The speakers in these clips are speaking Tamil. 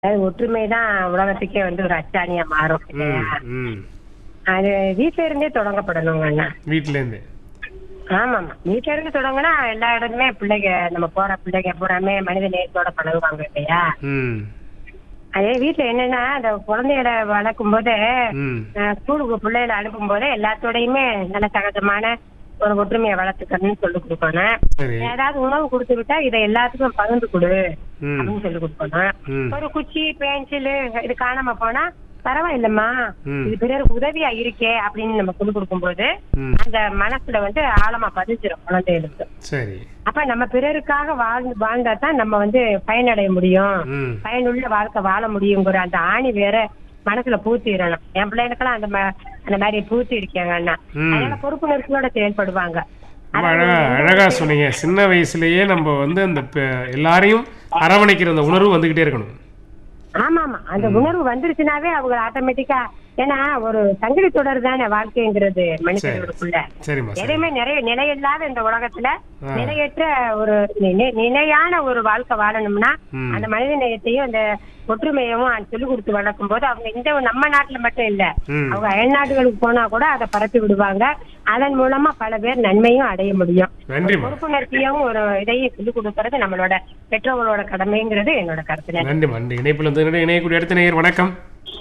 அதாவது ஒற்றுமை தான் உலகத்துக்கே வந்து ஒரு அச்சாணியா மாறும் ம் இல்லையா? ம் அது வீட்ல இருந்தே தொடங்கப்படணுங்க அண்ணா வீட்டிலேருந்து ஆமாமா வீட்ல இருந்து தொடங்கினா எல்லா இடத்துலயுமே பிள்ளைங்க நம்ம போற பிள்ளைங்க பூராமே மனித நேயத்தோட பழகுவாங்க இல்லையா ம் அதே வீட்ல என்னன்னா அந்த குழந்தைகளை வளர்க்கும் போது ம் ஸ்கூலுக்கு பிள்ளைகளை அனுப்பும் போதே எல்லாத்தோடையுமே நல்ல சகஜமான ஒரு ஒற்றுமையை வளர்த்துக்கணும்னு சொல்லி கொடுக்கணும் சரி ஏதாவது உணவு கொடுத்து விட்டா இதை எல்லாத்துக்கும் பகிர்ந்து கொடு ம் அப்படின்னு சொல்லி கொடுக்கணும் ம் ஒரு குச்சி பென்சில் இது காணாம போனா பரவாயில்லம்மா ம். இது பிறருக்கு உதவியா இருக்கே அப்படின்னு நம்ம சொல்லி கொடுக்கும்போது ம் அந்த மனசுல வந்து ஆழமா பதிஞ்சிரும் குழந்தைகளுக்கு சரி அப்ப நம்ம பிறருக்காக வாழ்ந்து வாழ்ந்தா தான் நம்ம வந்து பயனடைய முடியும் ம் பயனுள்ள வாழ்க்கை வாழ முடியுங்கிற அந்த ஆணி வேற மனசுல பூத்திடணும் என் பிள்ளைகளுக்கெல்லாம் அந்த ம- அந்த மாதிரி பூத்தி இருக்காங்க அண்ணா ம். அதனால பொறுப்புணர்ச்சியோட செயல்படுவாங்க ரொம்ப அழகா அழகா சொன்னீங்க சின்ன வயசுலயே நம்ம வந்து அந்த பெ- எல்லாரையும் அரவணைக்கிற அந்த உணர்வு வந்துகிட்டே இருக்கணும் ஆமா ஆமா அந்த உணர்வு வந்துருச்சுனாவே அவங்க ஆட்டோமேட்டிக்கா ஏன்னா ஒரு சங்கிலி தொடர் தானே வாழ்க்கைங்கிறது மனிதர்களுக்குள்ள சரிம்மா சரி எதையுமே நிறைய நிலையில்லாத இந்த உலகத்துல நிலையற்ற ஒரு நினை- நிலையான ஒரு வாழ்க்கை வாழணும்னா ம் அந்த மனித நேயத்தையும் அந்த ஒற்றுமையவும் சொல்லி கொடுத்து வளர்க்கும் போது அவங்க இந்த நம்ம நாட்டுல மட்டும் இல்ல ம் அவங்க அயல் நாடுகளுக்கு போனா கூட அதை பரப்பி விடுவாங்க அதன் மூலமா பல பேர் நன்மையும் அடைய முடியும் நன்றிம்மா பொறுப்புணர்ச்சியும் ஒரு இதையும் சொல்லிக் கொடுக்கறது நம்மளோட பெற்றோர்களோட கடமைங்கிறது என்னோட கருத்து நன்றி நன்றி இணைப்பில் வந்து இணையக்கூடிய அடுத்த நேயர் வணக்கம்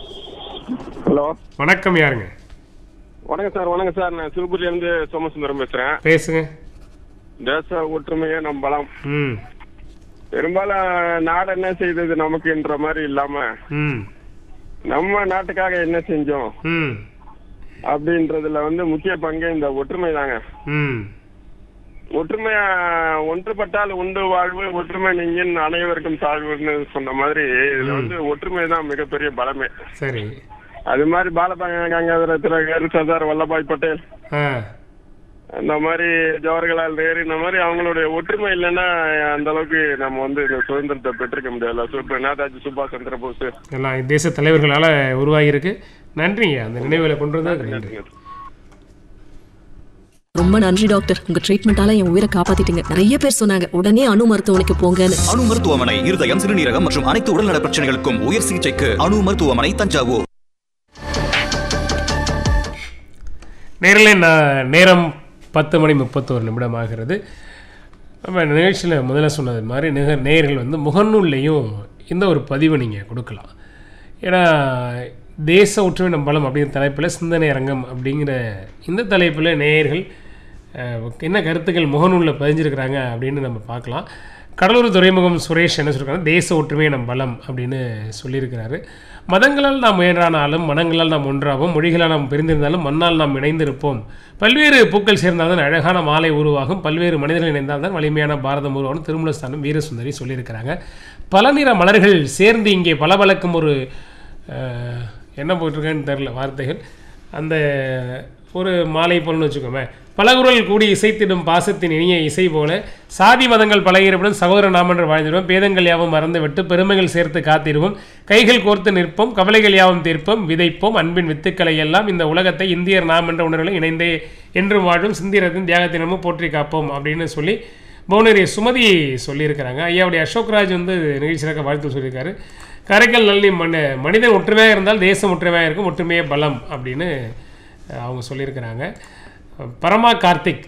ஹலோ வணக்கம் யாருங்க வணக்கம் சார் வணக்கம் சார் நான் சிவபுரியில இருந்து சோமசுந்தரம் பேசுறேன் பேசுங்க தேச ஒற்றுமையே நம் பலம் ம் பெரும்பாலும் நாடு என்ன செய்தது நமக்குன்ற மாதிரி இல்லாம ம் நம்ம நாட்டுக்காக என்ன செஞ்சோம் ம் அப்படின்றதுல வந்து முக்கிய பங்கு இந்த ஒற்றுமை தாங்க ம் ஒற்றுமையா ஒன்றுபட்டால் உண்டு வாழ்வு ஒற்றுமை நீங்கின் அனைவருக்கும் தாழ்வுன்னு சொன்ன மாதிரி இதுல வந்து ஒற்றுமை தான் மிகப்பெரிய பலமே சரி அது மாதிரி பாலபாங்க திலகர் சர்தார் வல்லபாய் பட்டேல் ஆ அந்த மாதிரி ஜவஹர்லால் நேரு இந்த மாதிரி அவங்களுடைய ஒற்றுமை இல்லைன்னா அந்த அளவுக்கு நம்ம வந்து இந்த சுதந்திரத்தை பெற்றிருக்க முடியல சூப்பர் நேதாஜி சுபாஷ் சந்திர போஸ் எல்லாம் தேச தலைவர்களால் உருவாகியிருக்கு நன்றிங்க அந்த நினைவுகளை கொண்டு வந்ததுக்கு நன்றி ரொம்ப நன்றி டாக்டர் உங்க ட்ரீட்மெண்டால என் உயிரை காப்பாத்திட்டீங்க நிறைய பேர் சொன்னாங்க உடனே அணு மருத்துவமனைக்கு போங்கன்னு அணு மருத்துவமனை இருதயம் சிறுநீரகம் மற்றும் அனைத்து உடல்நல பிரச்சனைகளுக்கும் உயர் சிகிச்சைக்கு அணு மருத்துவமனை தஞ்சாவூர் நேரில் நான் நேரம் பத்து மணி முப்பத்தோரு நிமிடம் ஆகிறது நம்ம நிகழ்ச்சியில் முதல்ல சொன்னது மாதிரி நிக நேயர்கள் வந்து முகநூல்லையும் இந்த ஒரு பதிவை நீங்கள் கொடுக்கலாம் ஏன்னா தேச ஒற்றுமை நம்பலம் அப்படிங்கிற தலைப்பில் சிந்தனை அரங்கம் அப்படிங்கிற இந்த தலைப்பில் நேயர்கள் அஹ், என்ன கருத்துக்கள் முகநூலில் பதிஞ்சிருக்கிறாங்க அப்படின்னு நம்ம பார்க்கலாம் கடலூர் துறைமுகம் சுரேஷ் என்ன சொல்லியிருக்காங்க தேச ஒற்றுமை நம் பலம் அப்படின்னு சொல்லியிருக்கிறாரு மதங்களால் நாம் முயன்றானாலும் மனங்களால் நாம் ஒன்றாவோம் மொழிகளால் நாம் பிரிந்திருந்தாலும் மண்ணால் நாம் இணைந்திருப்போம் பல்வேறு பூக்கள் சேர்ந்தால்தான் அழகான மாலை உருவாகும் பல்வேறு மனிதர்கள் இணைந்தால்தான் வலிமையான பாரதம் உருவாகும் திருமலஸ்தானம் வீரசுந்தரி சொல்லியிருக்கிறாங்க பல நிற மலர்கள் சேர்ந்து இங்கே பளபளக்கும் ஒரு அஹ், என்ன போட்டிருக்கேன்னு தெரில வார்த்தைகள் அந்த ஒரு மாலை போல்னு வச்சுக்கோமே பலகுரல் கூடி இசைத்திடும் பாசத்தின் இனிய இசை போல சாதி மதங்கள் பழகிறவுடன் சகோதர நாமன்று வாழ்ந்திடுவோம் பேதங்கள் யாவும் மறந்துவிட்டு பெருமைகள் சேர்த்து காத்திடுவோம் கைகள் கோர்த்து நிற்போம் கவலைகள் யாவும் தீர்ப்போம் விதைப்போம் அன்பின் வித்துக்களை எல்லாம் இந்த உலகத்தை இந்தியர் நாம் என்ற உணர்வுகளை இணைந்தே என்றும் வாழும் சிந்திரத்தின் தியாகத்தினமும் போற்றி காப்போம் அப்படின்னு சொல்லி புவனேரி சுமதி சொல்லியிருக்கிறாங்க ஐயாவுடைய அசோக்ராஜ் வந்து நிகழ்ச்சியாக வாழ்த்து சொல்லியிருக்காரு கரைக்கல் நல்லி மண் மனிதன் ஒற்றுமையாக இருந்தால் தேசம் ஒற்றுமையாக இருக்கும் ஒற்றுமையே பலம் அப்படின்னு அஹ், அவங்க சொல்லியிருக்கிறாங்க பரமா கார்த்திக்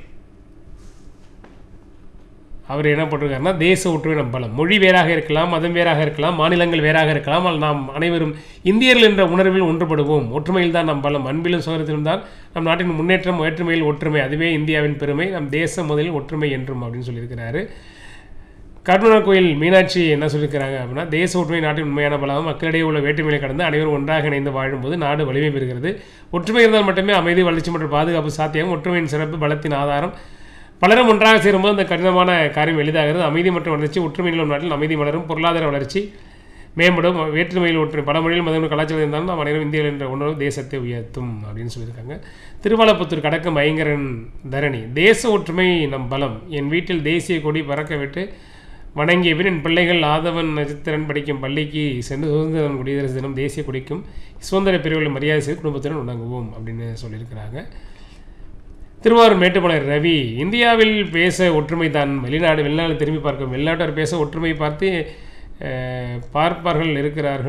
அவர் என்ன போட்டிருக்காருன்னா தேச ஒற்றுமை நம் பலம் மொழி வேறாக இருக்கலாம் மதம் வேறாக இருக்கலாம் மாநிலங்கள் வேறாக இருக்கலாம் ஆனால் நாம் அனைவரும் இந்தியர்கள் என்ற உணர்வில் ஒன்றுபடுவோம் ஒற்றுமையில் தான் நம் பலம் அன்பிலும் சுதந்திரத்திலும் தான் நம் நாட்டின் முன்னேற்றம் வேற்றுமையில் ஒற்றுமை அதுவே இந்தியாவின் பெருமை நம் தேசம் முதலில் ஒற்றுமை என்றும் அப்படின்னு சொல்லியிருக்கிறாரு கருணார் கோயில் மீனாட்சி என்ன சொல்லியிருக்கிறாங்க அப்படின்னா தேச ஒற்றுமை நாட்டின் உண்மையான பலம் மக்களிடையே உள்ள வேற்றுமையை கடந்து அனைவரும் ஒன்றாக இணைந்து வாழும்போது நாடு வலிமை பெறுகிறது ஒற்றுமை இருந்தால் மட்டுமே அமைதி வளர்ச்சி மற்றும் பாதுகாப்பு சாத்தியம் ஒற்றுமையின் சிறப்பு பலத்தின் ஆதாரம் பலரும் ஒன்றாக சேரும்போது அந்த கடினமான காரியம் எளிதாகிறது அமைதி மற்றும் வளர்ச்சி ஒற்றுமையில் உள்ள நாட்டில் அமைதி மலரும் பொருளாதார வளர்ச்சி மேம்படும் வேற்றுமையில் ஒற்றுமை பல மொழியில் மதங்கள் கலாச்சாரம் இருந்தாலும் நாம் அனைவரும் இந்தியர்கள் என்ற உணர்வு தேசத்தை உயர்த்தும் அப்படின்னு சொல்லியிருக்காங்க திருவாலப்புத்தூர் கடக்கம் ஐங்கரன் தரணி தேச ஒற்றுமை நம் பலம் என் வீட்டில் தேசிய கொடி பறக்க விட்டு வணங்கிய பின் என் பிள்ளைகள் ஆதவன் நட்சத்திரன் படிக்கும் பள்ளிக்கு சென்று சுதந்திர தினம் குடியரசு தினம் தேசிய கொடிக்கும் சுதந்திர பிரிவுகளை மரியாதை செய்து குடும்பத்துடன் வணங்குவோம் அப்படின்னு சொல்லியிருக்கிறாங்க திருவாரூர் மேட்டுப்பாளையம் ரவி இந்தியாவில் பேச ஒற்றுமை தான் வெளிநாடு வெளிநாடு திரும்பி பார்க்கும் வெளிநாட்டார் பேச ஒற்றுமை பார்த்து அஹ், பார்ப்பார்கள் இருக்கிறார்கள்